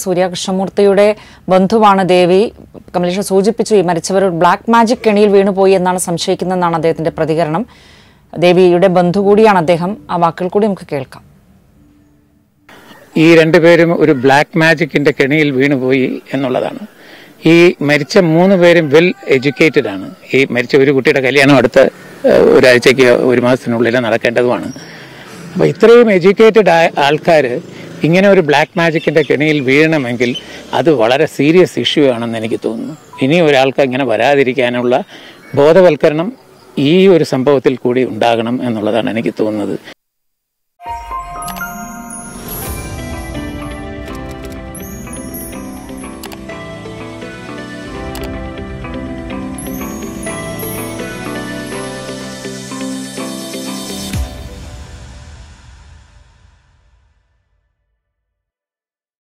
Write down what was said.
സൂര്യ കൃഷ്ണമൂർത്തിയുടെ ബന്ധുവാണ് ദേവി കമലേഷ സൂചിപ്പിച്ചു ഈ മരിച്ചവർ ഒരു ബ്ലാക്ക് മാജിക് കെണിയിൽ വീണുപോയി എന്നാണ് സംശയിക്കുന്നതെന്നാണ് അദ്ദേഹത്തിന്റെ പ്രതികരണം ദേവിയുടെ ബന്ധു കൂടിയാണ് അദ്ദേഹം ആ വാക്കുകൾ കൂടി നമുക്ക് കേൾക്കാം ഈ രണ്ടുപേരും ഒരു ബ്ലാക്ക് മാജിക്കിന്റെ കെണിയിൽ വീണുപോയി എന്നുള്ളതാണ് ഈ മരിച്ച മൂന്ന് പേരും വെൽ എഡ്യൂക്കേറ്റഡ് ആണ് ഈ മരിച്ച ഒരു കുട്ടിയുടെ കല്യാണം അടുത്ത ഏഹ്, ഒരാഴ്ചയ്ക്ക് ഒരു മാസത്തിനുള്ളിൽ നടക്കേണ്ടതുമാണ് അപ്പോൾ ഇത്രയും എഡ്യൂക്കേറ്റഡ് ആയ ആൾക്കാർ ഇങ്ങനെ ഒരു ബ്ലാക്ക് മാജിക്കിന്റെ കെണിയിൽ വീഴണമെങ്കിൽ അത് വളരെ സീരിയസ് ഇഷ്യൂ ആണെന്ന് എനിക്ക് തോന്നുന്നു ഇനി ഒരാൾക്ക് ഇങ്ങനെ വരാതിരിക്കാനുള്ള ബോധവൽക്കരണം ഈ ഒരു സംഭവത്തിൽ കൂടി ഉണ്ടാകണം എന്നുള്ളതാണ് എനിക്ക് തോന്നുന്നത്